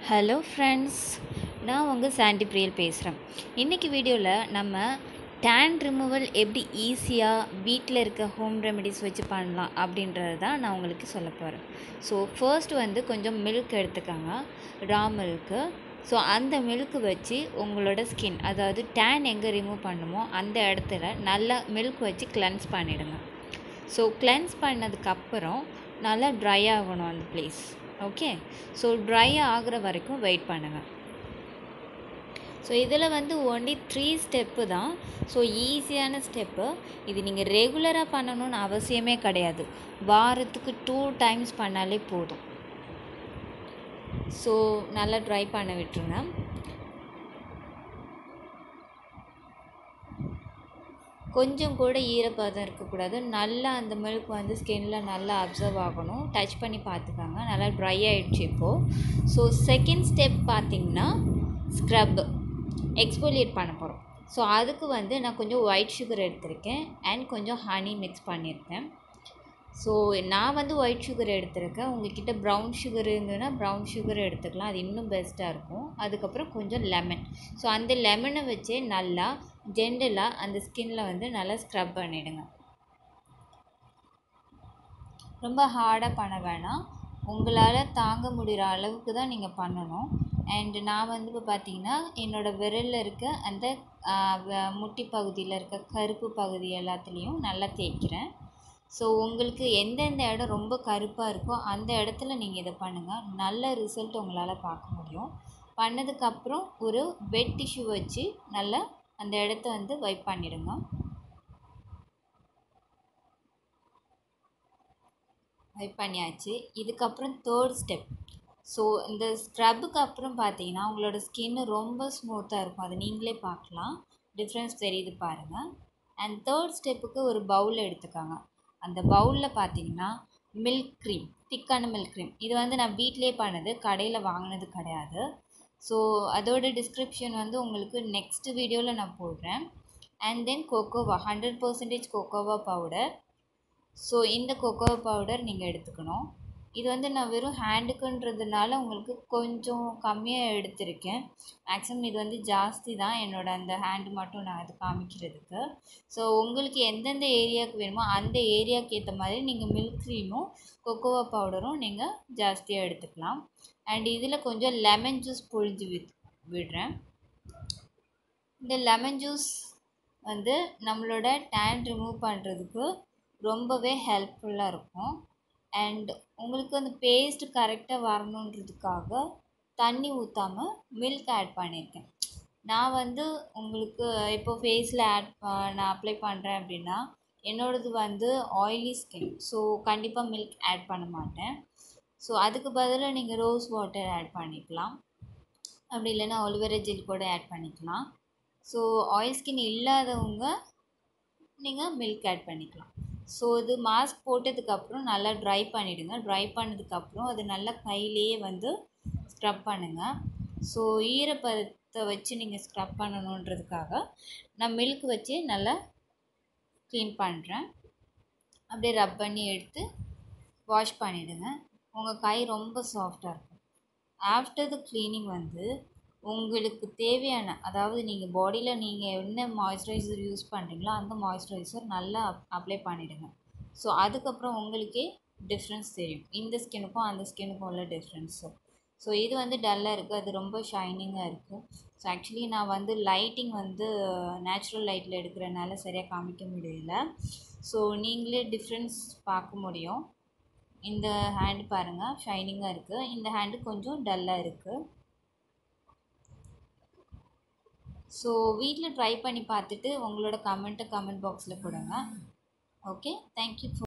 hello friends நான் உங்கள் சாண்டி பிரியல் பேசுகிறேன் இன்றைக்கி வீடியோவில் நம்ம டேன் ரிமூவல் எப்படி ஈஸியாக வீட்டில் இருக்க ஹோம் ரெமெடிஸ் வச்சு பண்ணலாம் அப்படின்றது தான் நான் உங்களுக்கு சொல்ல போகிறேன் ஸோ ஃபர்ஸ்ட் வந்து கொஞ்சம் மில்க் எடுத்துக்கோங்க ரா மில்க்கு ஸோ அந்த மில்க் வச்சு உங்களோட ஸ்கின் அதாவது டேன் எங்கே ரிமூவ் பண்ணுமோ அந்த இடத்துல நல்லா மில்க் வச்சு கிளென்ஸ் பண்ணிவிடுங்க ஸோ கிளென்ஸ் பண்ணதுக்கப்புறம் நல்லா ட்ரை ஆகணும் அந்த ப்ளேஸ் ஓகே ஸோ ட்ரை ஆகிற வரைக்கும் வெயிட் பண்ணுங்கள் ஸோ இதில் வந்து ஒன்லி த்ரீ ஸ்டெப்பு தான் ஸோ ஈஸியான ஸ்டெப்பு இது நீங்கள் ரெகுலராக பண்ணணும்னு அவசியமே கிடையாது வாரத்துக்கு டூ டைம்ஸ் பண்ணாலே போதும் ஸோ நல்லா ட்ரை பண்ண விட்டுருங்க கொஞ்சம் கூட ஈரப்பதம் இருக்கக்கூடாது நல்லா அந்த மில்க் வந்து ஸ்கின்ல நல்லா அப்சர்வ் ஆகணும் டச் பண்ணி பார்த்துக்கோங்க நல்லா ட்ரை ஆகிடுச்சு இப்போது ஸோ செகண்ட் ஸ்டெப் பார்த்திங்கன்னா ஸ்க்ரப் எக்ஸ்போலியேட் பண்ண போகிறோம் ஸோ அதுக்கு வந்து நான் கொஞ்சம் ஒயிட் சுகர் எடுத்திருக்கேன் அண்ட் கொஞ்சம் ஹனி மிக்ஸ் பண்ணியிருக்கேன் ஸோ நான் வந்து ஒயிட் சுகர் எடுத்திருக்கேன் உங்ககிட்ட ப்ரௌன் சுகர் இருந்ததுன்னா ப்ரௌன் சுகர் எடுத்துக்கலாம் அது இன்னும் பெஸ்ட்டாக இருக்கும் அதுக்கப்புறம் கொஞ்சம் லெமன் ஸோ அந்த லெமனை வச்சே நல்லா ஜென்டலாக அந்த ஸ்கின்ல வந்து நல்லா ஸ்க்ரப் பண்ணிவிடுங்க ரொம்ப ஹார்டாக பண்ண வேணாம் உங்களால் தாங்க முடிகிற அளவுக்கு தான் நீங்கள் பண்ணணும் அண்டு நான் வந்து இப்போ பார்த்தீங்கன்னா என்னோடய விரலில் இருக்க அந்த முட்டி பகுதியில் இருக்க கருப்பு பகுதி எல்லாத்துலேயும் நல்லா தேய்க்கிறேன் ஸோ உங்களுக்கு எந்தெந்த இடம் ரொம்ப கருப்பாக இருக்கோ அந்த இடத்துல நீங்கள் இதை பண்ணுங்கள் நல்ல ரிசல்ட் உங்களால் பார்க்க முடியும் பண்ணதுக்கப்புறம் ஒரு வெட் டிஷ்யூ வச்சு நல்லா அந்த இடத்த வந்து வைப் பண்ணிடுங்க வைப் பண்ணியாச்சு இதுக்கப்புறம் தேர்ட் ஸ்டெப் ஸோ இந்த ஸ்க்ரப்புக்கு அப்புறம் பார்த்தீங்கன்னா உங்களோட ஸ்கின்னு ரொம்ப ஸ்மூத்தாக இருக்கும் அதை நீங்களே பார்க்கலாம் டிஃப்ரென்ஸ் தெரியுது பாருங்கள் அண்ட் தேர்ட் ஸ்டெப்புக்கு ஒரு பவுல் எடுத்துக்கோங்க அந்த பவுலில் பார்த்தீங்கன்னா மில்க் க்ரீம் திக்கான மில்க் க்ரீம் இது வந்து நான் வீட்டிலே பண்ணது கடையில் வாங்கினது கிடையாது ஸோ அதோட டிஸ்கிரிப்ஷன் வந்து உங்களுக்கு நெக்ஸ்ட் வீடியோவில் நான் போடுறேன் and then cocoa hundred percentage cocoa powder so இந்த கோகோவா பவுடர் நீங்கள் எடுத்துக்கணும் இது வந்து நான் வெறும் ஹேண்டுக்குன்றதுனால உங்களுக்கு கொஞ்சம் கம்மியாக எடுத்திருக்கேன் மேக்ஸிமம் இது வந்து ஜாஸ்தி தான் என்னோட அந்த ஹேண்டு மட்டும் நான் அது காமிக்கிறதுக்கு ஸோ உங்களுக்கு எந்தெந்த ஏரியாவுக்கு வேணுமோ அந்த ஏரியாவுக்கு ஏற்ற மாதிரி நீங்கள் மில்க் க்ரீமும் கொக்கோவா பவுடரும் நீங்கள் ஜாஸ்தியாக எடுத்துக்கலாம் அண்ட் இதில் கொஞ்சம் லெமன் ஜூஸ் புழிஞ்சு வித் விடுறேன் இந்த லெமன் ஜூஸ் வந்து நம்மளோட டேன் ரிமூவ் பண்ணுறதுக்கு ரொம்பவே ஹெல்ப்ஃபுல்லாக இருக்கும் அண்ட் உங்களுக்கு அந்த பேஸ்ட் கரெக்டாக வரணுன்றதுக்காக தண்ணி ஊற்றாமல் மில்க் ஆட் பண்ணியிருக்கேன் நான் வந்து உங்களுக்கு இப்போ ஃபேஸில் ஆட் நான் அப்ளை பண்ணுறேன் அப்படின்னா என்னோடது வந்து ஆயிலி ஸ்கின் ஸோ கண்டிப்பாக மில்க் ஆட் பண்ண மாட்டேன் ஸோ அதுக்கு பதிலாக நீங்கள் ரோஸ் வாட்டர் ஆட் பண்ணிக்கலாம் அப்படி இல்லைன்னா ஒலிவரா ஜெல் கூட ஆட் பண்ணிக்கலாம் ஸோ ஆயில் ஸ்கின் இல்லாதவங்க நீங்கள் மில்க் ஆட் பண்ணிக்கலாம் ஸோ இது மாஸ்க் போட்டதுக்கப்புறம் நல்லா ட்ரை பண்ணிவிடுங்க ட்ரை பண்ணதுக்கப்புறம் அது நல்லா கையிலேயே வந்து ஸ்க்ரப் பண்ணுங்கள் ஸோ ஈரப்பதத்தை வச்சு நீங்கள் ஸ்க்ரப் பண்ணணுன்றதுக்காக நான் மில்க் வச்சு நல்லா க்ளீன் பண்ணுறேன் அப்படியே ரப் பண்ணி எடுத்து வாஷ் பண்ணிவிடுங்க உங்கள் கை ரொம்ப சாஃப்டாக இருக்கும் ஆஃப்டர் த க்ளீனிங் வந்து உங்களுக்கு தேவையான அதாவது நீங்கள் பாடியில் நீங்கள் என்ன மாய்ஸ்சரைசர் யூஸ் பண்ணுறீங்களோ அந்த மாய்ஸ்சரைசர் நல்லா அப்ளை பண்ணிவிடுங்க ஸோ அதுக்கப்புறம் உங்களுக்கே டிஃப்ரென்ஸ் தெரியும் இந்த ஸ்கின்னுக்கும் அந்த ஸ்கின்னுக்கும் உள்ள டிஃப்ரென்ஸு ஸோ இது வந்து டல்லாக இருக்குது அது ரொம்ப ஷைனிங்காக இருக்குது ஸோ ஆக்சுவலி நான் வந்து லைட்டிங் வந்து நேச்சுரல் லைட்டில் எடுக்கிறனால சரியாக காமிக்க முடியல ஸோ நீங்களே டிஃப்ரென்ஸ் பார்க்க முடியும் இந்த ஹேண்டு பாருங்கள் ஷைனிங்காக இருக்குது இந்த ஹேண்டு கொஞ்சம் டல்லாக இருக்குது ஸோ வீட்டில் ட்ரை பண்ணி பார்த்துட்டு உங்களோட கமெண்ட்டை கமெண்ட் பாக்ஸில் கொடுங்க ஓகே தேங்க்யூ